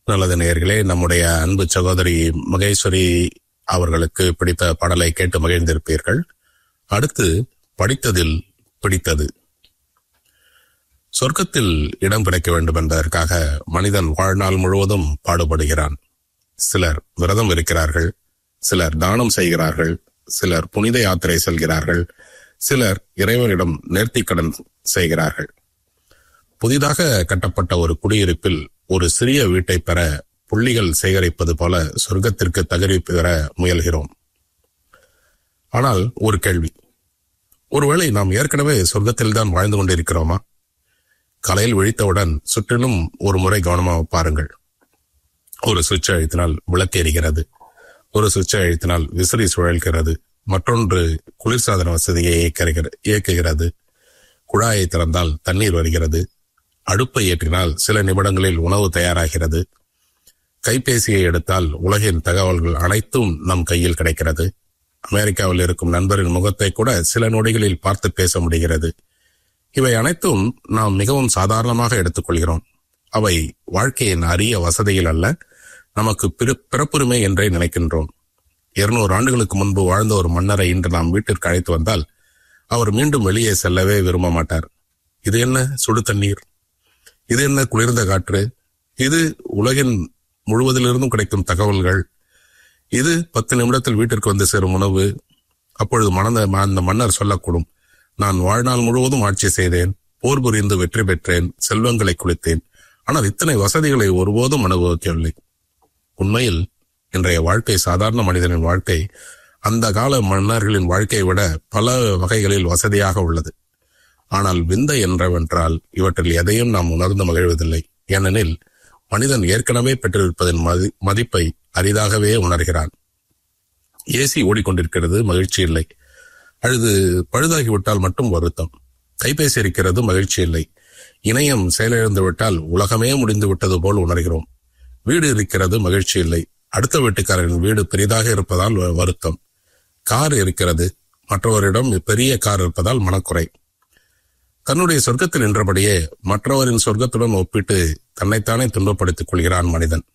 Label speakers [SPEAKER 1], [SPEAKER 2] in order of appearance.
[SPEAKER 1] நல்லது நேயர்களே நம்முடைய அன்பு சகோதரி மகேஸ்வரி அவர்களுக்கு பிடித்த பாடலை கேட்டு மகிழ்ந்திருப்பீர்கள் அடுத்து படித்ததில் பிடித்தது சொர்க்கத்தில் இடம் கிடைக்க வேண்டும் என்பதற்காக மனிதன் வாழ்நாள் முழுவதும் பாடுபடுகிறான் சிலர் விரதம் இருக்கிறார்கள் சிலர் தானம் செய்கிறார்கள் சிலர் புனித யாத்திரை செல்கிறார்கள் சிலர் இறைவனிடம் நேர்த்திக்கடன் செய்கிறார்கள் புதிதாக கட்டப்பட்ட ஒரு குடியிருப்பில் ஒரு சிறிய வீட்டை பெற புள்ளிகள் சேகரிப்பது போல சொர்க்கத்திற்கு தகுதி பெற முயல்கிறோம் ஆனால் ஒரு கேள்வி ஒருவேளை நாம் ஏற்கனவே சொர்க்கத்தில் தான் வாழ்ந்து கொண்டிருக்கிறோமா காலையில் விழித்தவுடன் சுற்றிலும் ஒரு முறை கவனமாக பாருங்கள் ஒரு சுவிட்ச் அழுத்தினால் விளக்கு எரிகிறது ஒரு சுவிட்ச் அழுத்தினால் விசிறி சுழல்கிறது மற்றொன்று குளிர்சாதன வசதியை இயக்குகிற- இயக்குகிறது குழாயை திறந்தால் தண்ணீர் வருகிறது அடுப்பை ஏற்றினால் சில நிமிடங்களில் உணவு தயாராகிறது கைபேசியை எடுத்தால் உலகின் தகவல்கள் அனைத்தும் நம் கையில் கிடைக்கிறது அமெரிக்காவில் இருக்கும் நண்பரின் முகத்தை கூட சில நொடிகளில் பார்த்து பேச முடிகிறது இவை அனைத்தும் நாம் மிகவும் சாதாரணமாக எடுத்துக்கொள்கிறோம் அவை வாழ்க்கையின் அரிய வசதியில் அல்ல நமக்கு பிற- பிறப்புரிமை என்றே நினைக்கின்றோம் இருநூறு ஆண்டுகளுக்கு முன்பு வாழ்ந்த ஒரு மன்னரை இன்று நாம் வீட்டிற்கு அழைத்து வந்தால் அவர் மீண்டும் வெளியே செல்லவே விரும்ப மாட்டார் இது என்ன சுடு தண்ணீர் இது என்ன குளிர்ந்த காற்று இது உலகின் முழுவதிலிருந்தும் கிடைக்கும் தகவல்கள் இது பத்து நிமிடத்தில் வீட்டிற்கு வந்து சேரும் உணவு அப்பொழுது மணந்த அந்த மன்னர் சொல்லக்கூடும் நான் வாழ்நாள் முழுவதும் ஆட்சி செய்தேன் போர் புரிந்து வெற்றி பெற்றேன் செல்வங்களை குளித்தேன் ஆனால் இத்தனை வசதிகளை ஒருபோதும் அனுபவிக்கவில்லை உண்மையில் இன்றைய வாழ்க்கை சாதாரண மனிதனின் வாழ்க்கை அந்த கால மன்னர்களின் வாழ்க்கையை விட பல வகைகளில் வசதியாக உள்ளது ஆனால் விந்தை என்றவென்றால் இவற்றில் எதையும் நாம் உணர்ந்து மகிழ்வதில்லை ஏனெனில் மனிதன் ஏற்கனவே பெற்றிருப்பதன் மதி- மதிப்பை அரிதாகவே உணர்கிறான் ஏசி ஓடிக்கொண்டிருக்கிறது மகிழ்ச்சி இல்லை அழுது பழுதாகிவிட்டால் மட்டும் வருத்தம் கைபேசி இருக்கிறது மகிழ்ச்சி இல்லை இணையம் செயலிழந்து விட்டால் உலகமே முடிந்து விட்டது போல் உணர்கிறோம் வீடு இருக்கிறது மகிழ்ச்சி இல்லை அடுத்த வீட்டுக்காரரின் வீடு பெரிதாக இருப்பதால் வ- வருத்தம் கார் இருக்கிறது மற்றவரிடம் பெரிய கார் இருப்பதால் மனக்குறை தன்னுடைய சொர்க்கத்தில் நின்றபடியே மற்றவரின் சொர்க்கத்துடன் ஒப்பிட்டு தன்னைத்தானே துன்பப்படுத்திக் கொள்கிறான் மனிதன்